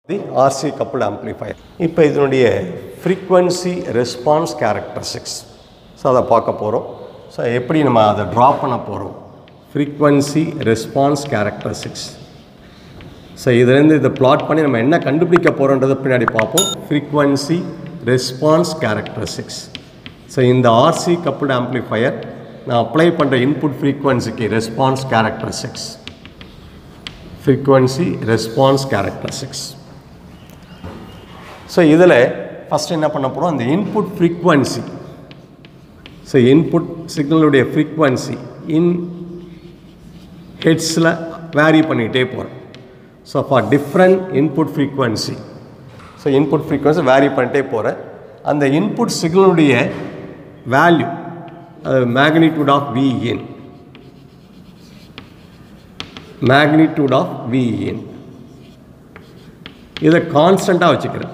தி RC couple amplifier இப்போ இதனுடைய frequency response characteristics so அதை பார்க்க போகிறோம் ஸோ எப்படி நம்ம அதை ட்ரா பண்ண போகிறோம் ஃப்ரீக்வன்சி ரெஸ்பான்ஸ் கேரக்டரிஸ்டிக்ஸ் ஸோ இதுலேருந்து இதை பிளாட் பண்ணி நம்ம என்ன கண்டுபிடிக்க போகிறோன்றதை பின்னாடி பார்ப்போம் ஃப்ரீக்வன்சி ரெஸ்பான்ஸ் கேரக்டரிஸ்டிக்ஸ் ஸோ இந்த ஆர்சி கப்புள் ஆம்ப்ளிஃபயர் நான் அப்ளை பண்ணுற இன்புட் ஃப்ரீக்வன்சிக்கு response characteristics frequency response characteristics so இதில் ஃபஸ்ட் என்ன பண்ண போகிறோம் அந்த இன்புட் ஃப்ரீக்வன்சி ஸோ இன்புட் சிக்னலுடைய ஃப்ரீக்வன்சி இன் ஹெட்ஸில் வேரி பண்ணிகிட்டே போகிறோம் so for different input frequency so input frequency vary பண்ணிட்டே போகிறேன் அந்த இன்புட் சிக்னலுடைய வேல்யூ அது magnitude of V in magnitude of V in இதை கான்ஸ்டண்ட்டாக வச்சுக்கிறேன்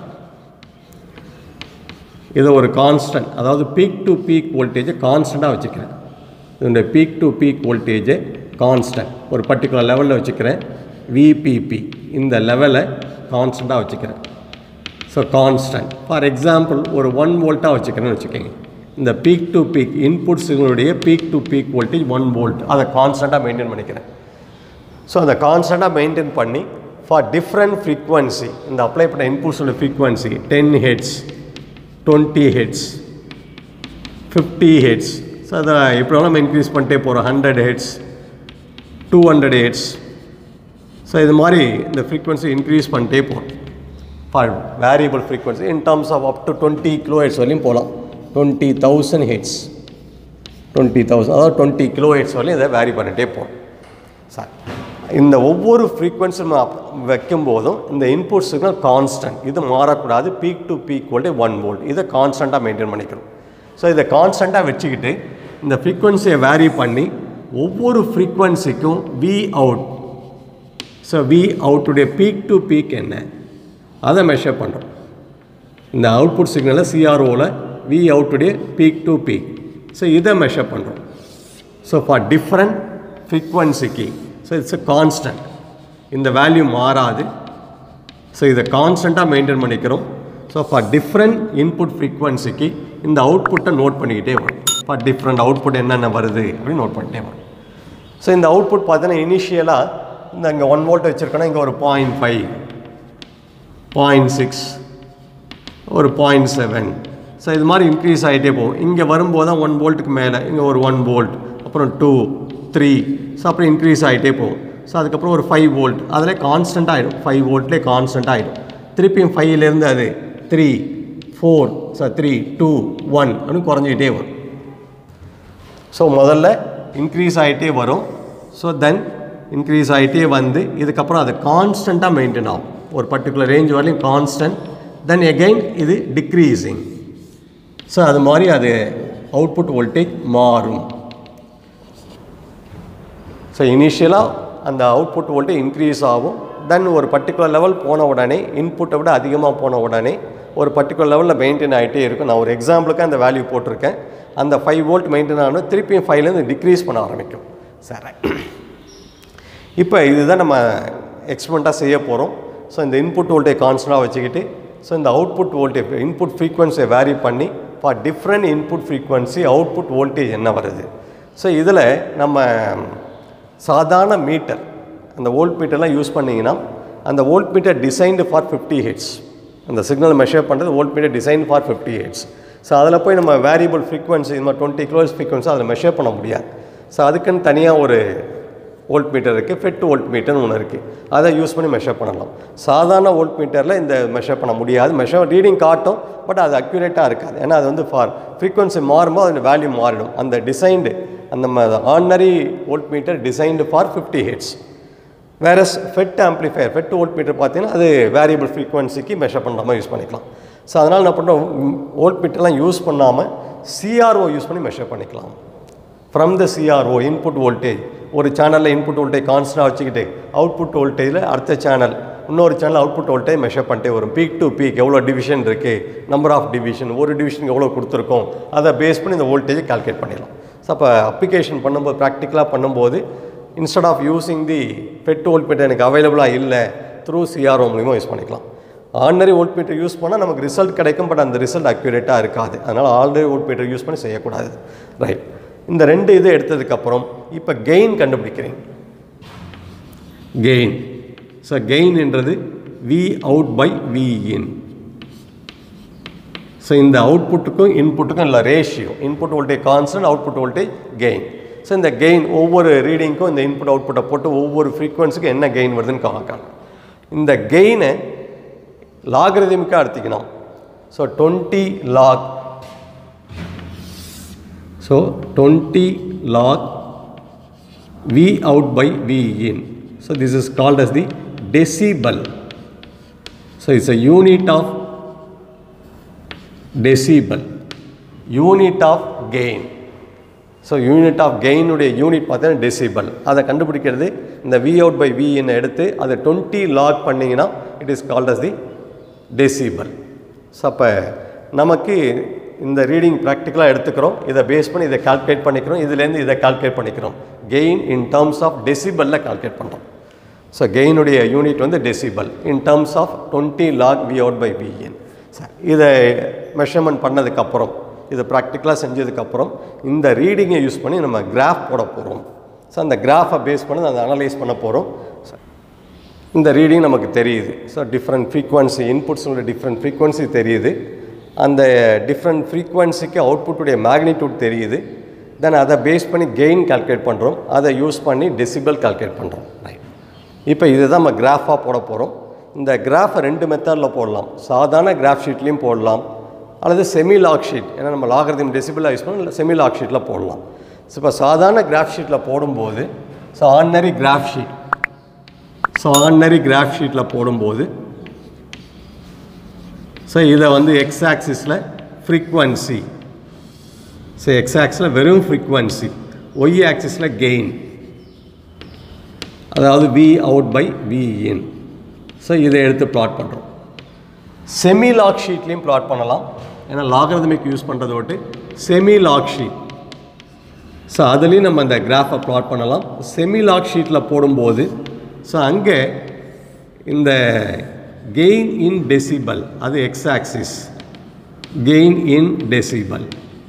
இதை ஒரு கான்ஸ்டன்ட் அதாவது பீக் டு பீக் வோல்டேஜை கான்ஸ்டண்ட்டாக வச்சுக்கிறேன் இதனுடைய பீக் டு பீக் வோல்டேஜை கான்ஸ்டன்ட் ஒரு பர்டிகுலர் லெவலில் வச்சுக்கிறேன் விபிபி இந்த லெவலை கான்ஸ்டண்ட்டாக வச்சுக்கிறேன் ஸோ கான்ஸ்டன்ட் ஃபார் எக்ஸாம்பிள் ஒரு ஒன் வோல்ட்டாக வச்சுக்கிறேன்னு வச்சுக்கோங்க இந்த பீக் டு பீக் இன்புட் சிக்னலுடைய peak to peak voltage one volt அதை கான்ஸ்டண்ட்டாக மெயின்டைன் பண்ணிக்கிறேன் ஸோ அதை கான்ஸ்டண்ட்டாக மெயின்டைன் பண்ணி ஃபார் டிஃப்ரெண்ட் ஃப்ரீக்வன்சி இந்த அப்ளை பண்ண இன்புட்ஸோட frequency ten hertz twenty hertz fifty hertz so அதை எப்படி வேணால் நம்ம இன்க்ரீஸ் பண்ணிட்டே போகிறோம் hundred hertz two hundred hertz so இது மாதிரி இந்த ஃப்ரீக்வன்சி இன்க்ரீஸ் பண்ணிட்டே போகிறோம் for variable frequency in terms of up to twenty kilohertz வரையும் போகலாம் twenty thousand hertz twenty thousand அதாவது டுவெண்ட்டி கிலோ ஹெட்ஸ் வரையும் இதை வேரி பண்ணிகிட்டே போகிறோம் சார் இந்த ஒவ்வொரு ஃப்ரீக்வன்சி நம்ம வைக்கும் போதும் இந்த இன்புட் சிக்னல் கான்ஸ்டன்ட் இது மாறக்கூடாது peak to peak voltage one volt இதை கான்ஸ்டண்ட்டாக மெயின்டைன் பண்ணிக்கணும் ஸோ இதை கான்ஸ்டண்ட்டாக வச்சுக்கிட்டு இந்த ஃப்ரீக்வன்சியை வேரி பண்ணி ஒவ்வொரு ஃப்ரீக்வன்சிக்கும் வி அவுட் ஸோ வி அவுட்டுடைய பீக் டு பீக் என்ன அதை மெஷர் பண்ணுறோம் இந்த அவுட்புட் சிக்னலில் சிஆர்ஓவில் வி அவுட்டுடைய பீக் டு பீக் ஸோ இதை மெஷர் பண்ணுறோம் ஸோ ஃபார் டிஃப்ரெண்ட் ஃப்ரீக்வன்சிக்கு ஸோ இட்ஸ் எ கான்ஸ்டன்ட் இந்த வேல்யூ மாறாது ஸோ இதை கான்ஸ்டண்ட்டாக மெயின்டைன் பண்ணிக்கிறோம் ஸோ ஃபார் டிஃப்ரெண்ட் இன்புட் ஃப்ரீக்வன்சிக்கு இந்த அவுட்புட்டை நோட் பண்ணிக்கிட்டே வரும் ஃபார் டிஃப்ரெண்ட் அவுட்புட் என்னென்ன வருது அப்படின்னு நோட் பண்ணிட்டே வரும் ஸோ இந்த அவுட்புட் பார்த்தீங்கன்னா இனிஷியலாக இந்த இங்கே ஒன் வோல்ட் வச்சுருக்கோன்னா இங்கே ஒரு பாயிண்ட் ஃபைவ் பாயிண்ட் சிக்ஸ் ஒரு பாயிண்ட் செவன் ஸோ இது மாதிரி இன்க்ரீஸ் ஆகிட்டே போகும் இங்கே வரும்போது தான் ஒன் வோல்ட்டுக்கு மேலே இங்கே ஒரு ஒன் வோல்ட் அப்புறம் டூ த்ரீ ஸோ அப்புறம் இன்க்ரீஸ் ஆகிட்டே போகும் ஸோ அதுக்கப்புறம் ஒரு ஃபைவ் வோல்ட் அதில் கான்ஸ்டன்ட் ஆகிடும் ஃபைவ் வோல்ட்லேயே கான்ஸ்டன்ட் ஆகிடும் திருப்பியும் ஃபைவ்லேருந்து அது three four so three two one அப்படின்னு குறைஞ்சிக்கிட்டே வரும் ஸோ முதல்ல இன்க்ரீஸ் ஆகிட்டே வரும் ஸோ தென் இன்க்ரீஸ் ஆகிட்டே வந்து இதுக்கப்புறம் அது கான்ஸ்டண்ட்டாக மெயின்டைன் ஆகும் ஒரு பர்டிகுலர் ரேஞ்ச் வரலையும் கான்ஸ்டன்ட் தென் எகெயின் இது டிக்ரீஸிங் ஸோ அது மாதிரி அது அவுட்புட் வோல்டேஜ் மாறும் ஸோ இனிஷியலாக அந்த அவுட்புட் வோல்டேஜ் இன்க்ரீஸ் ஆகும் தென் ஒரு பர்டிகுலர் லெவல் போன உடனே இன்புட்டை விட அதிகமாக போன உடனே ஒரு பர்டிகுலர் லெவலில் மெயின்டைன் ஆகிட்டே இருக்கும் நான் ஒரு எக்ஸாம்பிளுக்கு அந்த வேல்யூ போட்டிருக்கேன் அந்த ஃபைவ் வோல்ட் மெயின்டைன் ஆகணும் திருப்பியும் ஃபைவ்லேருந்து டிக்ரீஸ் பண்ண ஆரம்பிக்கும் சரி இப்போ இதுதான் நம்ம எக்ஸ்பெரிமெண்ட்டாக செய்ய போகிறோம் ஸோ இந்த இன்புட் வோல்டேஜ் கான்ஸ்டண்டாக வச்சுக்கிட்டு ஸோ இந்த அவுட்புட் வோல்டேஜ் இன்புட் ஃப்ரீக்வன்சியை வேரி பண்ணி for different input frequency output voltage என்ன வருது ஸோ இதில் நம்ம சாதாரண மீட்டர் அந்த வோல்ட் மீட்டர்லாம் யூஸ் பண்ணிங்கன்னா அந்த voltmeter designed for fifty hertz அந்த சிக்னல் மெஷர் பண்ணுறது voltmeter design for fifty hertz so அதில் போய் நம்ம வேரியபிள் ஃப்ரீக்வன்சி இந்த மாதிரி டுவெண்ட்டி கிலோஸ் ஃப்ரீக்வன்சி அதில் மெஷர் பண்ண முடியாது ஸோ அதுக்குன்னு தனியாக ஒரு வோல்ட் மீட்டர் இருக்குது ஃபெட் வோல்ட் மீட்டர்னு ஒன்று இருக்குது அதை யூஸ் பண்ணி மெஷர் பண்ணலாம் சாதாரண வோல்ட் மீட்டரில் இந்த மெஷர் பண்ண முடியாது மெஷர் ரீடிங் காட்டும் பட் அது அக்யூரேட்டாக இருக்காது ஏன்னா அது வந்து ஃபார் ஃப்ரீக்வன்சி மாறும்போது அதோட வேல்யூ மாறிடும் அந்த டிசைன்டு அந்த ordinary voltmeter designed for fifty hertz வேற FET amplifier FET voltmeter பார்த்தீங்கன்னா அது வேரியபிள் ஃப்ரீக்வன்சிக்கு மெஷர் பண்ணுற மாதிரி யூஸ் பண்ணிக்கலாம் ஸோ அதனால் என்ன பண்ணுறோம் வோல்ட் மீட்டர்லாம் யூஸ் பண்ணாமல் சிஆர்ஓ யூஸ் பண்ணி மெஷர் பண்ணிக்கலாம் from the CRO input voltage ஒரு சேனலில் இன்புட் வோல்டேஜ் கான்ஸ்டன்டாக வச்சுக்கிட்டு அவுட்புட் வோல்டேஜில் அடுத்த சேனல் இன்னொரு சேனல் அவுட்புட் வோல்டேஜ் மெஷர் பண்ணிட்டே வரும் பீக் டு பீக் எவ்வளோ டிவிஷன் இருக்குது நம்பர் ஆஃப் டிவிஷன் ஒரு டிவிஷனுக்கு எவ்வளோ கொடுத்துருக்கோம் அதை பேஸ் பண்ணி இந்த வோல்டேஜை கால்குலேட் பண்ணிடலாம் ஸோ அப்போ அப்ளிகேஷன் பண்ணும்போது ப்ராக்டிக்கலாக பண்ணும்போது instead of using the FET voltmeter எனக்கு அவைலபிளாக இல்லை த்ரூ சிஆர்ஓ மூலிமா யூஸ் பண்ணிக்கலாம் ஆர்டினரி வோல்ட்மீட்டர் யூஸ் பண்ணால் நமக்கு ரிசல்ட் கிடைக்கும் பட் அந்த ரிசல்ட் அக்யூரேட்டாக இருக்காது அதனால் ஆர்டினரி வோல்ட்மீட்டர் யூஸ் பண்ணி செய்யக்கூடாது ரைட் இந்த ரெண்டு இது எடுத்ததுக்கப்புறம் இப்போ கெயின் கண்டுபிடிக்கிறீங்க கெயின் ஸோ கெயின்ன்றது V out by V in so இந்த அவுட்புட்டுக்கும் இன்புட்டுக்கும் இல்லை ratio input voltage constant output voltage gain so இந்த கெயின் ஒவ்வொரு ரீடிங்க்கும் இந்த இன்புட் அவுட்புட்டை போட்டு ஒவ்வொரு ஃப்ரீக்வன்சிக்கும் என்ன கெயின் வருதுன்னு பார்க்கலாம் இந்த கெயினை லாகரிதமிக்காக எடுத்துக்கணும் so twenty log so twenty log V out by V in so this is called as the decibel so it's a unit of decibel unit of gain so unit of கெயினுடைய unit பார்த்தீங்கன்னா decibel அதை கண்டுபிடிக்கிறது இந்த we out by we என்ன எடுத்து அதை twenty log பண்ணிங்கன்னா it is called as the decibel so அப்போ நமக்கு இந்த ரீடிங் ப்ராக்டிக்கலாக எடுத்துக்கிறோம் இதை பேஸ் பண்ணி இதை கால்குலேட் பண்ணிக்கிறோம் இதுலேருந்து இதை கால்குலேட் பண்ணிக்கிறோம் கெயின் இன் டேர்ம்ஸ் ஆஃப் டெசிபலில் கால்குலேட் பண்ணுறோம் ஸோ கெயினுடைய யூனிட் வந்து decibel in terms of twenty log V out by V in இதை மெஷர்மெண்ட் பண்ணதுக்கப்புறம் இதை ப்ராக்டிக்கலாக செஞ்சதுக்கப்புறம் இந்த ரீடிங்கை யூஸ் பண்ணி நம்ம கிராஃப் போட போகிறோம் ஸோ அந்த கிராஃபை பேஸ் பண்ணி அதை அனலைஸ் பண்ண போகிறோம் இந்த ரீடிங் நமக்கு தெரியுது ஸோ டிஃப்ரெண்ட் ஃப்ரீக்வன்சி இன்புட்ஸோட டிஃப்ரெண்ட் ஃப்ரீக்வன்சி தெரியுது அந்த டிஃப்ரெண்ட் ஃப்ரீக்வன்சிக்கு அவுட்புட்டுடைய மேக்னிடியூட் தெரியுது தென் அதை பேஸ் பண்ணி கெயின் கால்குலேட் பண்ணுறோம் அதை யூஸ் பண்ணி டெசிபல் கால்குலேட் பண்ணுறோம் ரைட் இப்போ இதை தான் நம்ம கிராஃபாக போட போகிறோம் இந்த கிராஃபை ரெண்டு மெத்தடில் போடலாம் சாதாரண கிராஃப் ஷீட்லேயும் போடலாம் அல்லது செமி லாக் ஷீட் ஏன்னா நம்ம லாகிறதையும் டெசிபிளாக யூஸ் பண்ணலாம் இல்லை செமி லாக் ஷீட்டில் போடலாம் ஸோ இப்போ சாதாரண கிராஃப் ஷீட்டில் போடும்போது so ordinary graph sheet so ordinary graph ஷீட்டில் போடும்போது ஸோ இதை வந்து எக்ஸ் ஆக்சிஸில் ஃப்ரீக்வன்சி ஸோ எக்ஸ் ஆக்ஸில் வெறும் ஃப்ரீக்வன்சி ஒய் ஆக்சிஸில் கெயின் அதாவது V out by V in so இதை எடுத்து ப்ளாட் பண்ணுறோம் செமி லாக் ஷீட்லேயும் ப்ளாட் பண்ணலாம் ஏன்னா லாகரதமிக் யூஸ் பண்ணுறதை விட்டு செமி லாக் ஷீட் ஸோ அதுலேயும் நம்ம இந்த கிராஃபை ப்ளாட் பண்ணலாம் செமி லாக் ஷீட்டில் போடும்போது ஸோ அங்கே இந்த கெயின் இன் டெசிபல் அது X axis gain in decibel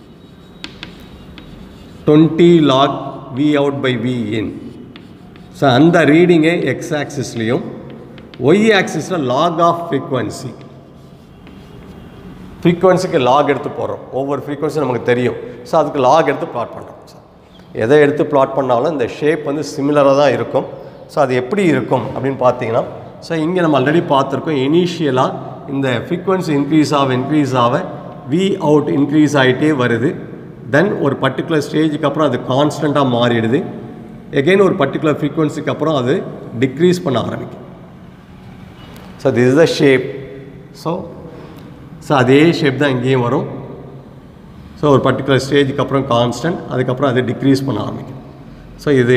twenty log V out by V in so அந்த ரீடிங்கை எக்ஸ் ஆக்சிஸ்லேயும் ஒய் ஆக்சிஸில் லாக் ஆஃப் ஃப்ரீக்வன்சி ஃப்ரீக்வன்சிக்கு லாக் எடுத்து போடுறோம் ஒவ்வொரு ஃப்ரீக்வன்சி நமக்கு தெரியும் ஸோ அதுக்கு லாக் எடுத்து ப்ளாட் பண்ணுறோம் ஸோ எதை எடுத்து ப்ளாட் பண்ணாலும் இந்த ஷேப் வந்து சிமிலராக தான் இருக்கும் ஸோ அது எப்படி இருக்கும் அப்படின்னு பார்த்தீங்கன்னா ஸோ இங்கே நம்ம ஆல்ரெடி பார்த்துருக்கோம் இனிஷியலாக இந்த ஃப்ரீக்வன்சி இன்க்ரீஸ் ஆக இன்க்ரீஸ் ஆக வி அவுட் இன்க்ரீஸ் ஆகிட்டே வருது தென் ஒரு பர்டிகுலர் ஸ்டேஜுக்கு அப்புறம் அது கான்ஸ்டண்ட்டாக மாறிடுது எகெயின் ஒரு பர்டிகுலர் ஃப்ரீக்வன்சிக்கு அப்புறம் அது டிக்ரீஸ் பண்ண ஆரம்பிக்கும் so this is the shape so so அதே ஷேப் தான் இங்கேயும் வரும் ஸோ ஒரு பர்டிகுலர் ஸ்டேஜுக்கு அப்புறம் கான்ஸ்டன்ட் அதுக்கப்புறம் அது டிக்ரீஸ் பண்ண ஆரம்பிக்கும் ஸோ இது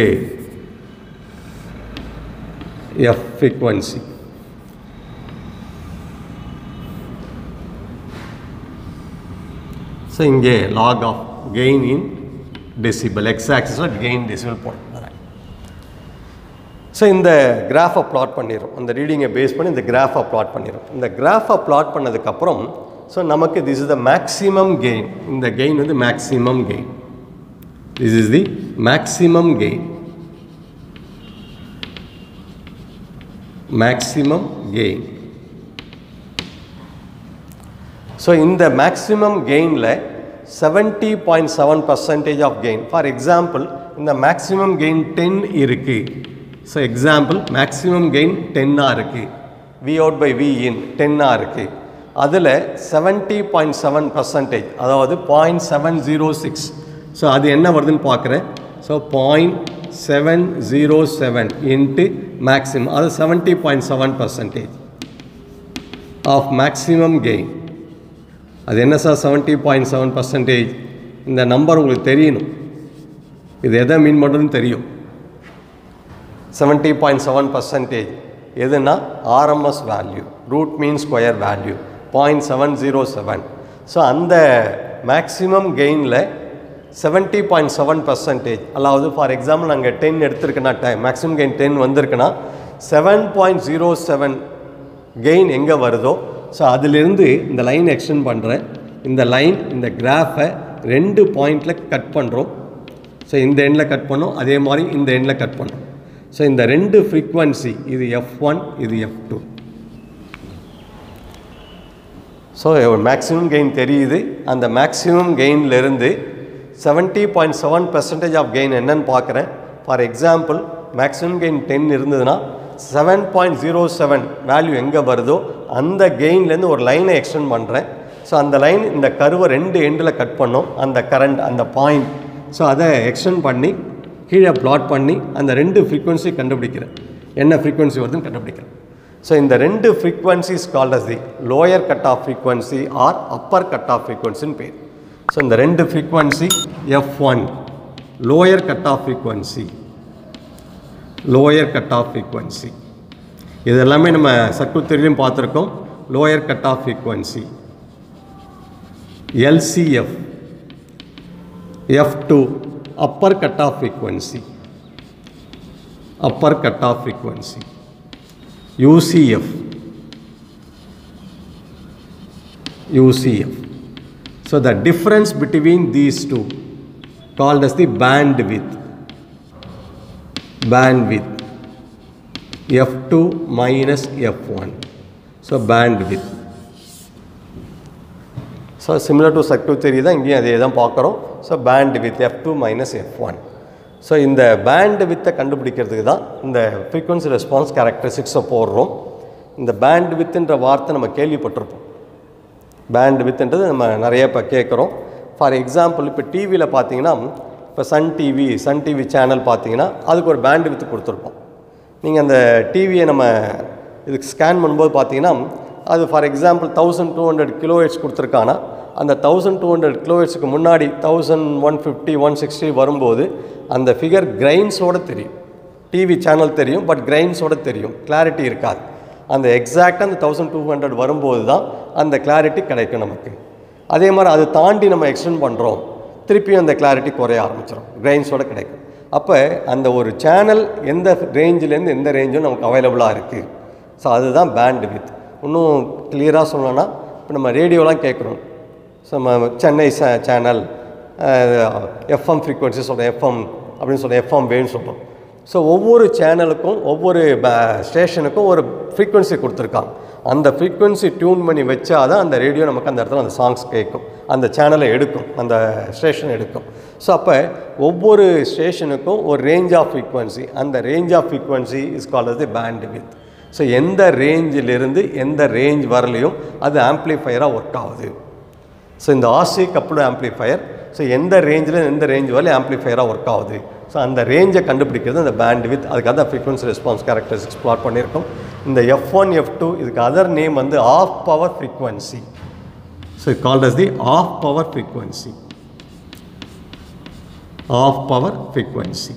எஃப் ஃப்ரீக்வன்சி ஸோ இங்கே log of gain in decibel X ஆக்சிஸில் கெயின் டெசிபல் போடுறேன் ஸோ இந்த கிராஃபை ப்ளாட் பண்ணிடும் அந்த ரீடிங்கை பேஸ் பண்ணி இந்த கிராஃபை ப்ளாட் பண்ணிடும் இந்த கிராஃபை ப்ளாட் பண்ணதுக்கப்புறம் ஸோ நமக்கு this is the maximum gain இந்த கெயின் வந்து maximum gain this is the maximum gain maximum gain so இந்த மேக்ஸிமம் கெயினில் seventy point seven percentage of gain for example இந்த மேக்ஸிமம் கெயின் டென் இருக்குது ஸோ எக்ஸாம்பிள் மேக்ஸிமம் கெயின் டென்னாக இருக்குது V out by V in டென்னாக இருக்குது அதில் seventy point seven percentage அதாவது point seven zero six so அது என்ன வருதுன்னு பார்க்குறேன் so point seven zero seven into maximum அது seventy point seven percentage of maximum gain அது என்ன sir seventy point seven percentage இந்த நம்பர் உங்களுக்கு தெரியணும் இது எதை மீன் பண்ணுறதுன்னு தெரியும் செவன்ட்டி பாயிண்ட் செவன் பர்சன்டேஜ் எதுனா RMS value root mean square value point seven zero seven so அந்த மேக்ஸிமம் கெயினில் செவன்ட்டி பாயிண்ட் செவன் பர்சன்டேஜ் அதாவது ஃபார் எக்ஸாம்பிள் நாங்கள் டென் எடுத்திருக்கேன்னா டைம் மேக்ஸிமம் கெயின் டென் வந்திருக்குன்னா seven point zero seven gain எங்கே வருதோ so அதிலிருந்து இந்த லைன் எக்ஸ்டெண்ட் பண்ணுறேன் இந்த லைன் இந்த கிராஃபை ரெண்டு பாயிண்டில் கட் பண்ணுறோம் ஸோ இந்த எண்டில் கட் பண்ணோம் அதே மாதிரி இந்த எண்டில் கட் பண்ணோம் ஸோ இந்த ரெண்டு ஃப்ரீக்வன்சி இது எஃப் ஒன் இது F two so maximum gain தெரியுது அந்த மேக்ஸிமம் கெயின்லேருந்து seventy point seven percentage of gain என்னன்னு பார்க்குறேன் for example maximum gain ten இருந்ததுன்னா seven point zero seven value எங்கே வருதோ அந்த கெயின்லேருந்து ஒரு லைனை எக்ஸ்டெண்ட் பண்ணுறேன் ஸோ அந்த லைன் இந்த கருவை ரெண்டு எண்டில் கட் பண்ணோம் அந்த கரண்ட் அந்த பாயிண்ட் ஸோ அதை எக்ஸ்டெண்ட் பண்ணி கீழே பிளாட் பண்ணி அந்த ரெண்டு ஃப்ரீக்வன்சி கண்டுபிடிக்கிறேன் என்ன ஃப்ரீக்வன்சி வருதுன்னு கண்டுபிடிக்கிறேன் ஸோ இந்த ரெண்டு frequencies called as the lower cut off frequency or upper cut off ஃப்ரீக்வன்சின்னு பேர் ஸோ இந்த ரெண்டு frequency F one lower cut off frequency lower cut off frequency இது எல்லாமே நம்ம சர்க்குட் தெரியும் பார்த்துருக்கோம் lower cut off frequency LCF F two upper cut off frequency upper cut off frequency UCF UCF so the difference between these two called as the bandwidth bandwidth F2 minus F1 so bandwidth so similar to circuit தெரி தான் இங்கேயும் அதே தான் பார்க்குறோம் so bandwidth F two minus F one so இந்த பேண்ட் வித்தை கண்டுபிடிக்கிறதுக்கு தான் இந்த ஃப்ரீக்வன்சி ரெஸ்பான்ஸ் கேரக்டரிஸ்டிக்ஸை போடுறோம் இந்த பேண்ட் வித்துன்ற வார்த்தை நம்ம கேள்விப்பட்டிருப்போம் பேண்ட் வித்துன்றது நம்ம நிறைய இப்போ கேட்குறோம் ஃபார் எக்ஸாம்பிள் இப்போ டிவியில் பார்த்தீங்கன்னா இப்போ Sun TV Sun TV channel பார்த்தீங்கன்னா அதுக்கு ஒரு பேண்ட் வித்து கொடுத்துருப்போம் நீங்கள் அந்த டிவியை நம்ம இதுக்கு ஸ்கேன் பண்ணும்போது பார்த்தீங்கன்னா அது for example thousand two hundred kilohertz கொடுத்துருக்கானா அந்த தௌசண்ட் டூ ஹண்ட்ரட் கிலோஹெட்ஸுக்கு முன்னாடி thousand one fifty one sixty வரும்போது அந்த ஃபிகர் கிரைன்ஸோடு தெரியும் டிவி சேனல் தெரியும் பட் கிரைன்ஸோட தெரியும் கிளாரிட்டி இருக்காது அந்த எக்ஸாக்டாக அந்த தௌசண்ட் டூ ஹண்ட்ரட் வரும்போது தான் அந்த கிளாரிட்டி கிடைக்கும் நமக்கு அதே மாதிரி அதை தாண்டி நம்ம எக்ஸ்டெண்ட் பண்ணுறோம் திருப்பியும் அந்த கிளாரிட்டி குறைய ஆரம்பிச்சிடும் கிரைன்ஸோட கிடைக்கும் அப்போ அந்த ஒரு சேனல் எந்த ரேஞ்சிலேருந்து எந்த ரேஞ்சும் நமக்கு அவைலபிளாக இருக்குது ஸோ அதுதான் பேண்ட் வித் இன்னும் கிளியராக சொல்லணும்னா இப்போ நம்ம ரேடியோலாம் கேட்குறோம் ஸோ நம்ம சென்னை சேனல் எஃப்எம் ஃப்ரீக்வன்சி சொல்கிறோம் எஃப்எம் அப்படின்னு சொல்கிறோம் எஃப்எம் வேன்னு சொல்கிறோம் ஸோ ஒவ்வொரு சேனலுக்கும் ஒவ்வொரு ஸ்டேஷனுக்கும் ஒரு ஃப்ரீக்வன்சி கொடுத்துருக்காங்க அந்த ஃப்ரீக்வன்சி டியூன் பண்ணி வச்சா தான் அந்த ரேடியோ நமக்கு அந்த இடத்துல அந்த சாங்ஸ் கேட்கும் அந்த சேனலை எடுக்கும் அந்த ஸ்டேஷன் எடுக்கும் ஸோ அப்போ ஒவ்வொரு ஸ்டேஷனுக்கும் ஒரு ரேஞ்ச் ஆஃப் ஃப்ரீக்வன்சி அந்த range of frequency is call அது பேண்ட் வித் ஸோ எந்த ரேஞ்சிலிருந்து எந்த ரேஞ்ச் வரலையும் அது ஆம்ப்ளிஃபையராக ஒர்க் ஆகுது ஸோ இந்த ஆர்சி கப்டு ஆம்ப்ளிஃபையர் ஸோ எந்த ரேஞ்சில் எந்த ரேஞ்ச் வரலையும் ஆம்ப்ளிஃபையராக ஒர்க் ஆகுது ஸோ அந்த ரேஞ்சை கண்டுபிடிக்கிறது அந்த பேண்ட் வித் அதுக்காக தான் ஃப்ரீக்வன்சி ரெஸ்பான்ஸ் கேரக்டரிஸ்டிக்ஸ் பிளாட் பண்ணியிருக்கோம் இந்த எஃப் ஒன் எஃப் டூ இதுக்கு அதர் நேம் வந்து half power frequency so called as the half power frequency half power frequency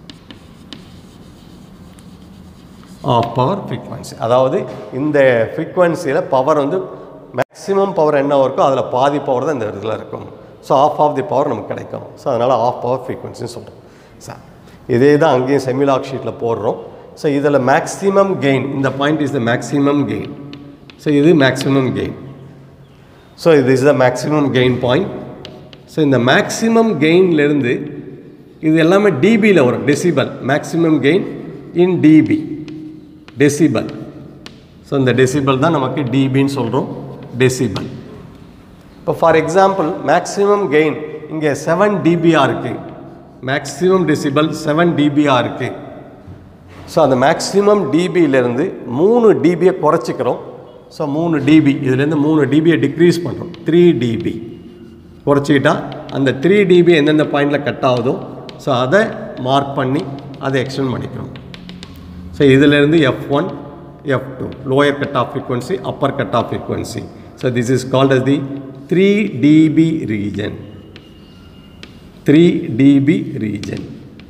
half power frequency அதாவது இந்த ஃப்ரீக்வன்சியில் பவர் வந்து மேக்ஸிமம் பவர் என்ன இருக்கோ அதில் பாதி பவர் தான் இந்த இடத்துல இருக்கும் so half half the power நமக்கு கிடைக்கும் ஸோ அதனால் ஆஃப் பவர் ஃப்ரீக்வன்சின்னு சொல்கிறோம் சார் இதே தான் அங்கேயும் செமிலாக் ஷீட்டில் போடுறோம் ஸோ இதில் மேக்ஸிமம் கெயின் இந்த point is the maximum gain so இது மேக்ஸிமம் கெயின் ஸோ இது is the maximum gain point so இந்த மேக்ஸிமம் கெயின்லேருந்து இது எல்லாமே டிபியில் வரும் decibel maximum gain in dB decibel so இந்த டெசிபல் தான் நமக்கு டிபின்னு சொல்கிறோம் டெசிபல் இப்போ ஃபார் எக்ஸாம்பிள் மேக்ஸிமம் கெயின் இங்கே செவன் டிபியாக இருக்குது மேக்ஸிமம் டெசிபல் செவன் டிபியாக இருக்குது ஸோ அந்த மேக்ஸிமம் டிபியிலேருந்து மூணு டிபியை குறைச்சிக்கிறோம் ஸோ மூணு டிபி இதுலேருந்து மூணு டிபியை டிக்ரீஸ் பண்ணுறோம் த்ரீ டிபி குறைச்சிக்கிட்டா அந்த த்ரீ டிபி எந்தெந்த பாயிண்டில் கட் ஆகுதோ ஸோ அதை மார்க் பண்ணி அதை எக்ஸ்டெண்ட் பண்ணிக்கிறோம் ஸோ இதிலேருந்து F one F two lower cut off frequency upper cut off frequency so this is called as the three dB region three dB region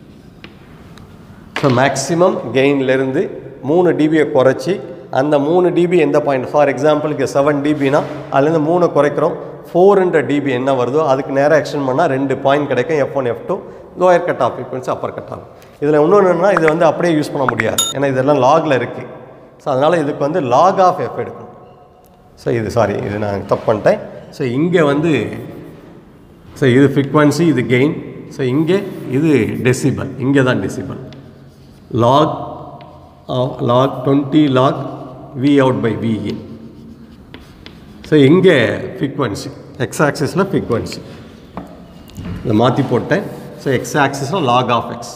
so maximum கெயின்லேருந்து மூணு டிபியை குறைச்சி அந்த மூணு டிபி எந்த பாயிண்ட் ஃபார் எக்ஸாம்பிளுக்கு செவன் டிபினா அதுலேருந்து மூணு குறைக்கிறோம் ஃபோர் ஹண்ட்ரட் டிபி என்ன வருதோ அதுக்கு நேராக எக்ஸ்டெண்ட் பண்ணால் ரெண்டு பாயிண்ட் கிடைக்கும் F one F two lower cut off frequency upper cut off இதில் இன்னொன்று என்னன்னா இதை வந்து அப்படியே யூஸ் பண்ண முடியாது ஏன்னா இதெல்லாம் லாகில் இருக்குது ஸோ ஸோ அதனால் இதுக்கு வந்து லாக் ஆஃப் எஃப் எடுக்கணும் ஸோ இது சாரி இது நான் தப்பு பண்ணிட்டேன் ஸோ இங்கே வந்து ஸோ இது ஃப்ரீக்வன்சி இது கெயின் ஸோ இங்கே இது டெசிபல் இங்கே தான் decibel log log twenty log V out by V in so இங்கே ஃப்ரீக்வன்சி எக்ஸ் ஆக்சிஸில் ஃப்ரீக்வன்சி இதை மாற்றி போட்டேன் ஸோ எக்ஸ் ஆக்சிஸில் log of X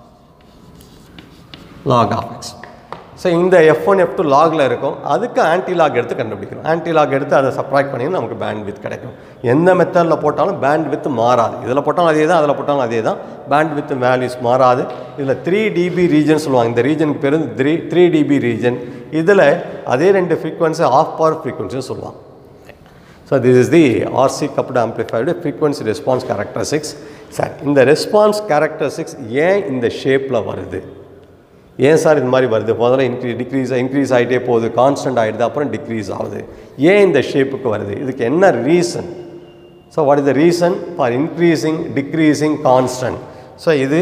log of X so இந்த எஃப் ஒன் எஃப் டூ லாகில் இருக்கும் அதுக்கு ஆன்டி லாக் எடுத்து கண்டுபிடிக்கணும் ஆன்டி லாக் எடுத்து அதை சப்ராக்ட் பண்ணி நமக்கு பேண்ட் வித் கிடைக்கும் எந்த மெத்தடில் போட்டாலும் பேண்ட் வித் மாறாது இதில் போட்டாலும் அதே தான் அதில் போட்டாலும் அதே தான் பேண்ட் வித் வேல்யூஸ் மாறாது இதில் த்ரீ டிபி ரீஜன் சொல்லுவாங்க இந்த ரீஜனுக்கு பேர் த்ரீ த்ரீ டிபி ரீஜன் இதில் அதே ரெண்டு ஃப்ரீக்வன்சி ஆஃப் பவர் ஃப்ரீக்வன்சின்னு சொல்லுவாங்க so this is the RC coupled amplified frequency response characteristics sir இந்த ரெஸ்பான்ஸ் கேரக்டரிஸ்டிக்ஸ் ஏன் இந்த ஷேப்பில் வருது ஏன் சார் இது மாதிரி வருது முதல்ல இன்க்ரீ டிக்ரீஸ் இன்க்ரீஸ் ஆகிட்டே போகுது கான்ஸ்டன்ட் ஆகிடுது அப்புறம் டிக்ரீஸ் ஆகுது ஏன் இந்த ஷேப்புக்கு வருது இதுக்கு என்ன reason so what is the reason for increasing decreasing constant so இது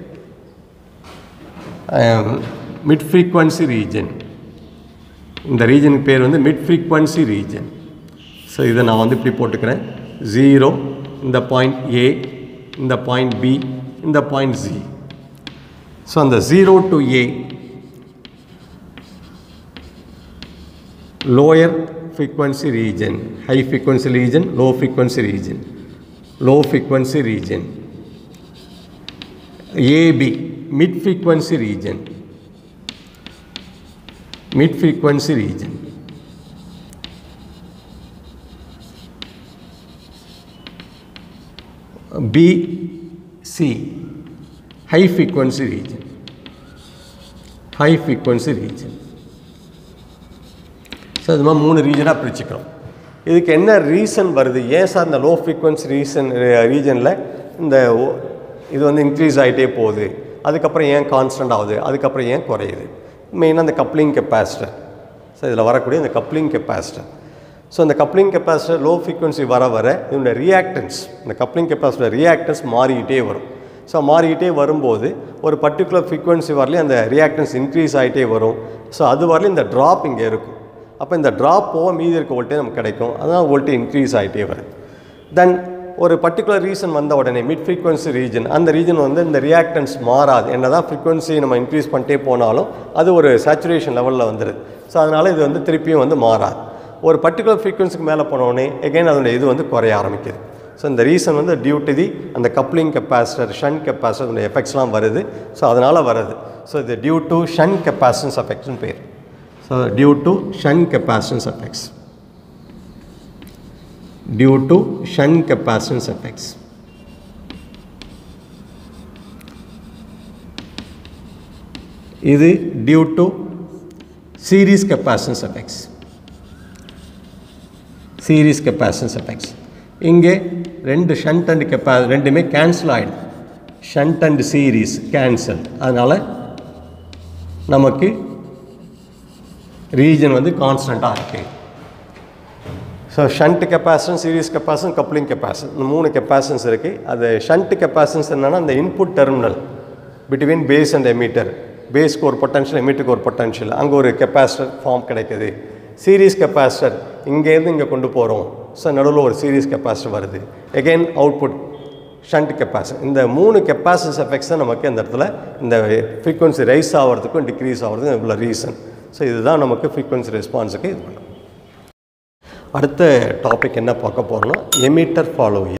மிட் ஃப்ரீக்வன்சி ரீஜன் இந்த ரீஜனுக்கு பேர் வந்து மிட் ஃப்ரீக்வன்சி ரீஜன் ஸோ இதை நான் வந்து இப்படி போட்டுக்கிறேன் ஜீரோ இந்த பாயிண்ட் ஏ இந்த பாயிண்ட் பி இந்த பாயிண்ட் ஜி ஸோ அந்த zero to A lower frequency region high frequency region low frequency region low frequency region AB mid frequency region mid frequency region BC high frequency region high frequency region so இது மாதிரி மூணு ரீஜனாக பிரிச்சுக்கிறோம் இதுக்கு என்ன reason வருது ஏன் sir இந்த low frequency reason ரீஜனில் இந்த ஓ- இது வந்து இன்க்ரீஸ் ஆகிட்டே போகுது அதுக்கப்புறம் ஏன் கான்ஸ்டன்ட் ஆகுது அதுக்கப்புறம் ஏன் குறையுது மெயினாக இந்த கப்ளிங் கெப்பாசிட்டர் ஸோ இதில் வரக்கூடிய இந்த கப்ளிங் கெப்பாசிட்டர் ஸோ இந்த கப்ளிங் கெப்பாசிட்டர் லோ ஃப்ரீக்வன்சி வர வர இதோட ரியாக்டன்ஸ் இந்த கப்ளிங் கெப்பாசிட்டர் ரியாக்டன்ஸ் மாறிக்கிட்டே வரும் ஸோ மாறிக்கிட்டே வரும்போது ஒரு பர்டிகுலர் ஃப்ரீக்வன்சி வரலையும் அந்த ரியாக்டன்ஸ் இன்க்ரீஸ் ஆகிட்டே வரும் ஸோ அது வரலையும் இந்த ட்ராப் இங்கே இருக்கும் அப்போ இந்த ட்ராப் போக மீதி இருக்க வோல்டேஜ் நமக்கு கிடைக்கும் அதான் வோல்டேஜ் இன்க்ரீஸ் ஆகிட்டே வருது தென் ஒரு பர்டிகுலர் ரீசன் வந்த உடனே மிட் ஃப்ரீக்வன்சி ரீஜன் அந்த ரீஜன் வந்து இந்த ரியாக்டன்ஸ் மாறாது என்ன தான் ஃப்ரீக்வன்சி நம்ம இன்க்ரீஸ் பண்ணிட்டே போனாலும் அது ஒரு சேச்சுரேஷன் லெவலில் வந்துடுது ஸோ அதனால் இது வந்து திருப்பியும் வந்து மாறாது ஒரு பர்டிகுலர் ஃப்ரீக்வன்சிக்கு மேலே போனோடனே எகைன் அதோட இது வந்து குறைய ஆரம்பிக்குது ஸோ இந்த ரீசன் வந்து டியூ டு தி அந்த கப்ளிங் கெப்பாசிட்டர் ஷன் கெப்பாசிட்டர் அந்த எஃபெக்ட்ஸ்லாம் வருது ஸோ அதனால் வருது ஸோ இது டியூ டு ஷன் கெப்பாசிட்டன்ஸ் எஃபெக்ட்ஸ்னு பேர் so due to shunt capacitance effects due to shunt capacitance effects. இது due to series capacitance effects series capacitance effects இங்கே ரெண்டு ஷண்ட் அண்ட் கெப்பா ரெண்டுமே கேன்சல் ஆகிடுது ஷண்ட் அண்ட் சீரீஸ் கேன்சல் அதனால் நமக்கு ரீஜன் வந்து கான்ஸ்டண்ட்டாக இருக்குது so shunt capacitance series capacitance coupling capacitance இந்த மூணு கெப்பாசிட்டன்ஸ் இருக்குது அது ஷண்ட் கெப்பாசிட்டன்ஸ் என்னென்னா அந்த input terminal between base and emitter பேஸ்க்கு ஒரு பொட்டன்ஷியல் எமீட்டருக்கு ஒரு பொட்டன்ஷியல் அங்கே ஒரு கெப்பாசிட்டர் ஃபார்ம் கிடைக்குது சீரிஸ் கெப்பாசிட்டர் இங்கேருந்து இங்கே கொண்டு போகிறோம் ஸோ நடுவில் ஒரு சீரிஸ் கெப்பாசிட்டர் வருது எகெயின் அவுட்புட் ஷண்ட் கெப்பாசிட்டர் இந்த மூணு கெப்பாசிட்டன்ஸ் எஃபெக்ட்ஸ் தான் நமக்கு இந்த இடத்துல இந்த ஃப்ரீக்வன்சி ரைஸ் ஆகிறதுக்கும் டிக்ரீஸ் ஆகிறதுக்கும் இவ்வளோ ரீசன் ஸோ இதுதான் நமக்கு ஃப்ரீக்வன்சி ரெஸ்பான்ஸுக்கு இது பண்ணும் அடுத்த டாபிக் என்ன பார்க்க போகிறோம்னா எமிட்டர் ஃபாலோயிங்